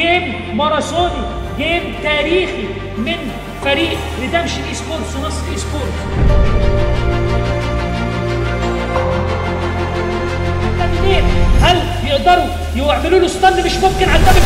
جيم ماراثوني جيم تاريخي من فريق ريدمشن اي سبورتس ونصر اي سبورتس الاتنين هل يقدروا يعملوا له ستاند مش ممكن على الدبل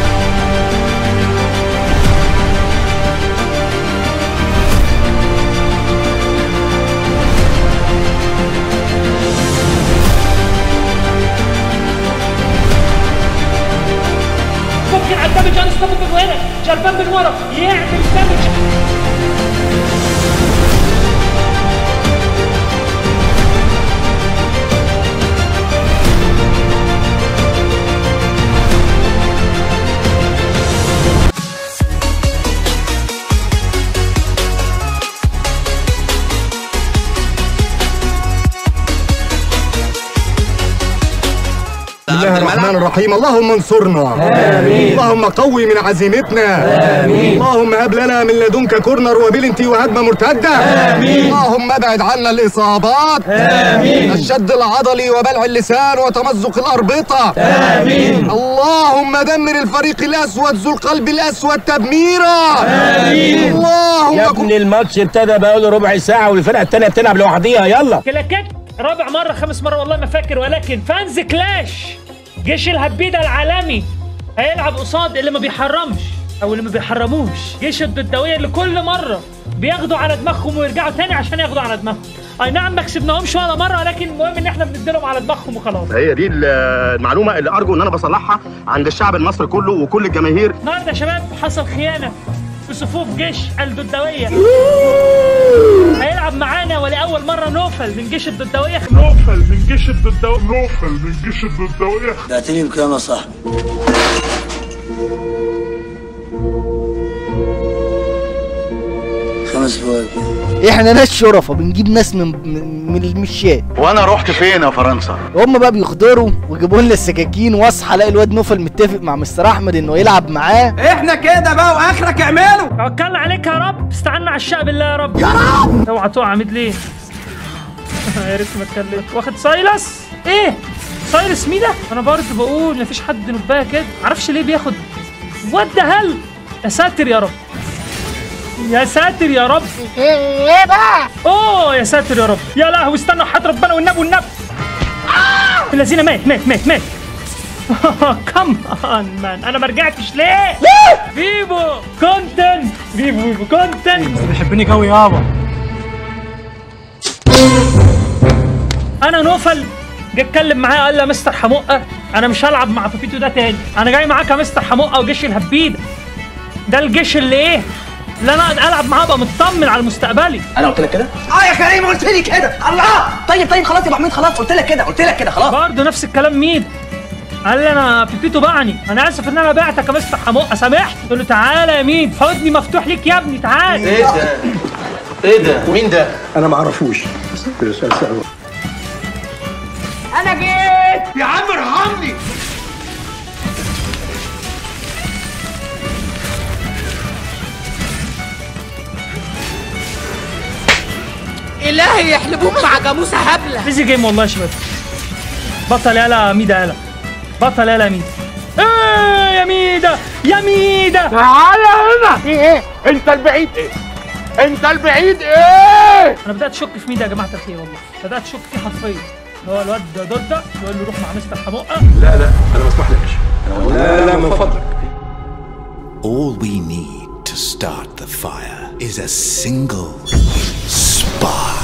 ممكن على الدمج انستوبل من هنا جربان من ورا يعمل دمج بسم الله الرحمن الرحيم اللهم انصرنا آمين اللهم قوي من عزيمتنا آمين اللهم هب لنا من لدنك كورنر وبلنتي وهجمة مرتدة آمين اللهم ابعد عنا الإصابات آمين الشد العضلي وبلع اللسان وتمزق الأربطة آمين اللهم دمر الفريق الأسود ذو القلب الأسود تدميرا آمين اللهم يا ابني الماتش ابتدى بقاله ربع ساعة والفرقة التانية بتلعب لوحديها يلا كلاكات رابع مرة خامس مرة والله ما فاكر ولكن فانز كلاش جيش الهبيدة العالمي هيلعب قصاد اللي ما بيحرمش او اللي ما بيحرموش جيش الضدوية اللي كل مرة بياخدوا على دماغهم ويرجعوا تاني عشان ياخدوا على دماغهم اي نعم ما كسبناهمش ولا مرة ولكن المهم ان احنا بنديلهم على دماغهم وخلاص هي دي المعلومة اللي أرجو إن أنا بصلحها عند الشعب المصري كله وكل الجماهير النهارده يا شباب حصل خيانة في صفوف جيش الضدوية هيلعب معانا ولأول مرة نوفل من جيش الضدوية نوفل من جيش الضدوية نوفل من جيش الضدوية بعتني بكام يا صاحبي خمس فواكه احنا ناس شرفة بنجيب ناس من من من المشيات وأنا رحت فين يا فرنسا؟ هم بقى بيخضروا ويجيبوا لنا السكاكين واصحى الاقي الواد نوفل متفق مع مستر احمد انه يلعب معاه احنا كده بقى واخرك اعمله توكلنا عليك يا رب استعنا على الشعب بالله يا رب يا رب اوعى تقع عميد ليه يا ريت ما اتكلم واخد سايلس ايه سايلس مين ده انا برضه بقول مفيش حد نبايه كده معرفش ليه بياخد وات ذا هل يا ساتر يا رب يا ساتر يا رب ايه بقى اوه يا ساتر يا رب يا لهوي استنى حد ربنا والنبي والنبي الذين مات مات مات مات كم اون مان انا ما رجعتش ليه؟ فيفو كونتنت فيفو فيفو كونتنت بيحبني قوي يابا انا نوفل جه اتكلم معايا قال لي يا مستر حموقه انا مش هلعب مع بابيتو ده تاني انا جاي معاك يا مستر حموقه وجيش الهبيده ده الجيش اللي ايه اللي انا العب معاه ابقى مطمن على مستقبلي انا قلت لك كده اه يا كريم قلت لي كده الله طيب طيب خلاص يا ابو حميد خلاص قلت لك كده قلت لك كده خلاص برضه نفس الكلام مين قال لي انا بيبيتو باعني انا اسف ان انا بعتك يا مستر حموقه سامحت قلت له تعالى يا مين حضني مفتوح ليك يا ابني تعالى ايه ده ايه ده مين ده؟ انا ما اعرفوش انا جيت يا عم ارحمني الهي يحلبوك مع جاموسه هبله ايزي جيم والله يا شباب بطل يالا ميدا يالا بطل يالا ميدا ايه يا ميدا يا ميدا تعالى هنا في ايه انت البعيد ايه انت البعيد ايه انا بدات اشك في ميدا يا جماعه الخير والله بدات اشك فيه حرفيا هو الواد ده ضده يقول له روح مع مستر حموقه لا لا انا ما اسمحلكش لا لا من فضلك All we need to start the fire is a single spark.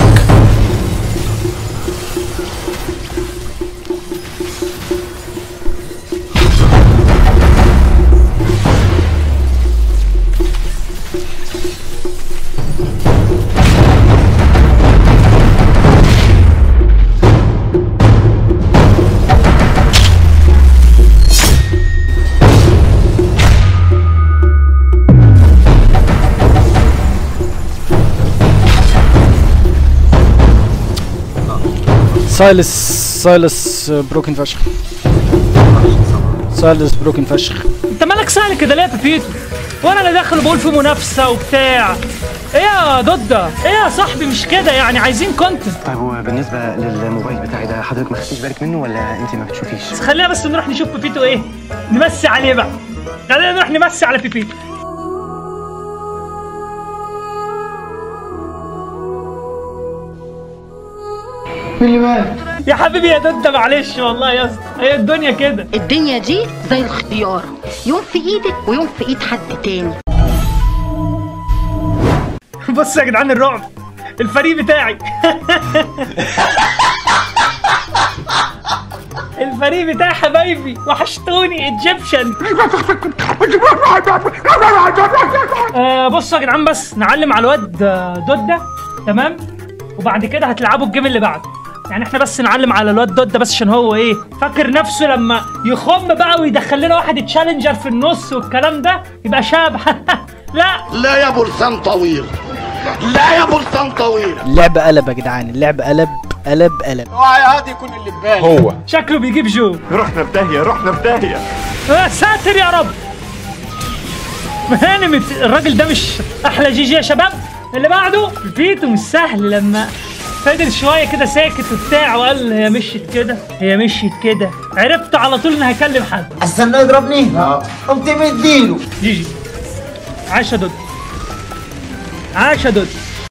سايلس سايلس بروكن فشخ سايلس بروكن فشخ انت مالك سهل كده ليه يا بيبيتو وانا اللي داخل بقول في منافسه وبتاع ايه يا ضده ايه يا صاحبي مش كده يعني عايزين كونتنت طيب هو بالنسبة للموبايل بتاعي ده حضرتك ما خدتيش بالك منه ولا انت ما بتشوفيش؟ خلينا بس نروح نشوف بيبيتو ايه نمسي عليه بقى خلينا نروح نمسي على بيبي يا حبيبي يا دودة معلش والله يا اسطى هي الدنيا كده الدنيا دي زي الخيارة يوم في ايدك ويوم في ايد حد تاني بص يا جدعان الرعب الفريق بتاعي الفريق بتاعي حبايبي وحشتوني ايجيبشن آه بصوا يا جدعان بس نعلم على الواد آه، دودة تمام وبعد كده هتلعبوا الجيم اللي بعده يعني احنا بس نعلم على الواد دودة بس عشان هو ايه فاكر نفسه لما يخم بقى ويدخل لنا واحد تشالنجر في النص والكلام ده يبقى شاب لا لا يا بلسان طويل لا يا بلسان طويل اللعب قلب يا جدعان اللعب قلب قلب قلب اوعى يا هادي يكون اللي في بالي هو شكله بيجيب جو رحنا في داهيه رحنا في داهيه يا ساتر يا رب هانم الراجل ده مش احلى جي جي يا شباب اللي بعده فيتو مش سهل لما فضل شويه كده ساكت وبتاع وقال هي مشيت كده هي مشيت كده عرفت على طول ان هكلم حد استنى يضربني قمت مديله جي جي عاش يا دود عاش يا دود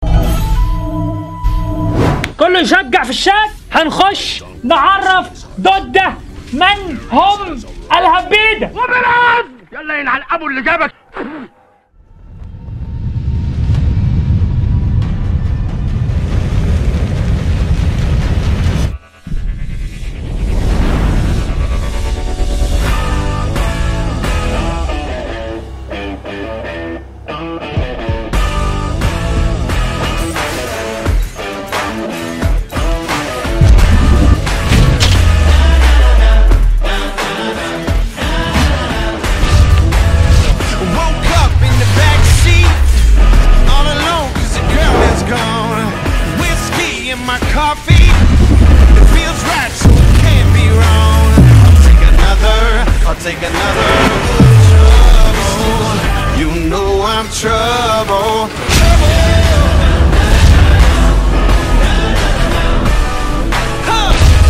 كله يشجع في الشات هنخش نعرف دودة من هم الهبيدة يلا ينعل ابو اللي جابك Woke up in the back seat, all alone 'cause the girl is gone. Whiskey in my coffee, it feels right, so it can't be wrong. I'll take another, I'll take another. Trouble, you know I'm trouble. Huh.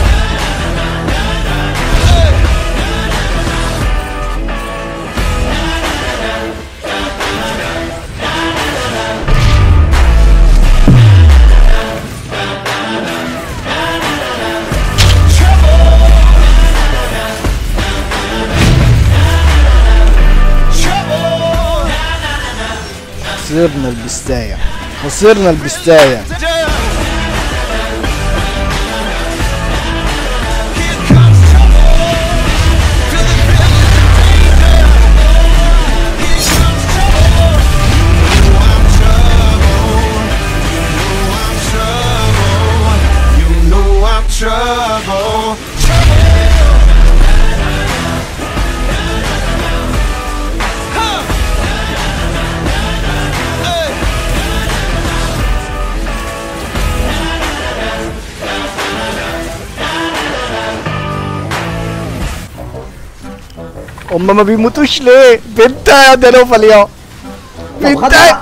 خسرنا البستاية خسرنا البستاية You know I'm trouble. Huh. Hey. هما ما بيموتوش ليه بنتا يا ده نوفل يا بنتا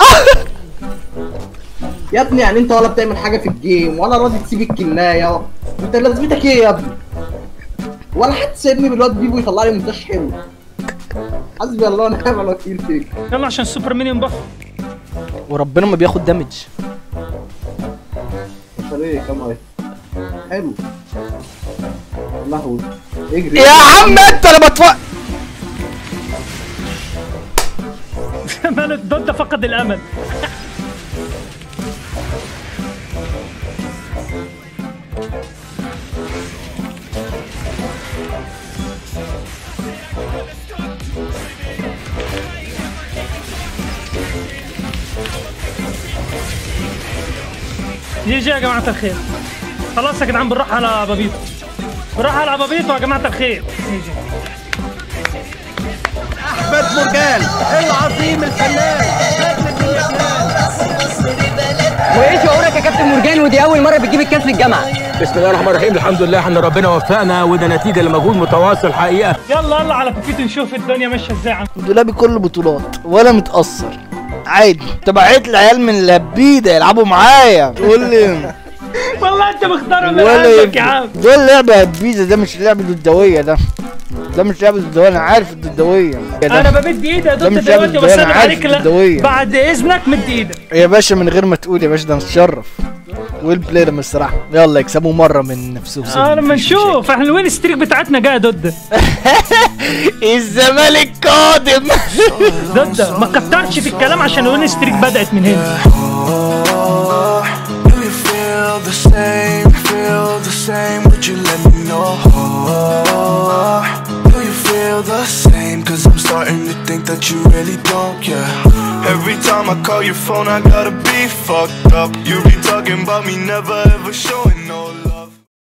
يا ابني يعني انت ولا بتعمل حاجه في الجيم ولا راضي تسيب الكلايه انت لازمتك ايه يا ابني ولا حد سايبني بالواد بيبو يطلع لي مونتاج حلو حسبي الله ونعم الوكيل فيك يلا عشان السوبر مينيون باف وربنا ما بياخد دامج طب ايه كام ايه حلو يا لهوي اجري يا عم انت انا بتفق ماله دودة فقد الامل جي جي يا جماعة الخير خلاص يا جدعان بنروح على بابيتو بنروح على بابيتو يا جماعة الخير جي جي احمد مرجان العظيم الفنان وايه شعورك يا كابتن مرجان ودي اول مره بتجيب الكاس للجامعه بسم الله الرحمن الرحيم الحمد لله ان ربنا وفقنا وده نتيجه لمجهود متواصل حقيقه يلا يلا على بابيتو نشوف الدنيا ماشية ازاي عم دولابي كله بطولات ولا متأثر عادي تبعت العيال من لبيدة يلعبوا معايا تقول لي والله انت مختار من ولا قلبك يفرق. يا عم دول لعبة هبيزة ده مش لعبة ضدوية ده ده مش لعبة الدوية انا عارف الدوية انا بمد ايدي يا ده دود مش لعبة دلوقتي الدوية، أنا وبسلم عارف عليك لا الدوية. بعد اذنك مد ايدك يا باشا من غير ما تقول يا باشا ده نتشرف والبلاي ده الصراحة يلا يكسبوا مرة من نفسهم اه لما نشوف احنا الوين ستريك بتاعتنا جايه دود الزمالك قادم دود ما كترش في الكلام عشان الوين ستريك بدات من هنا Do you feel the same? Feel the same? Would you let me know? Do you feel the same? Cause I'm starting to think that you really don't care. Every time I call your phone, I gotta be fucked up. You be talking about me, never ever showing no love.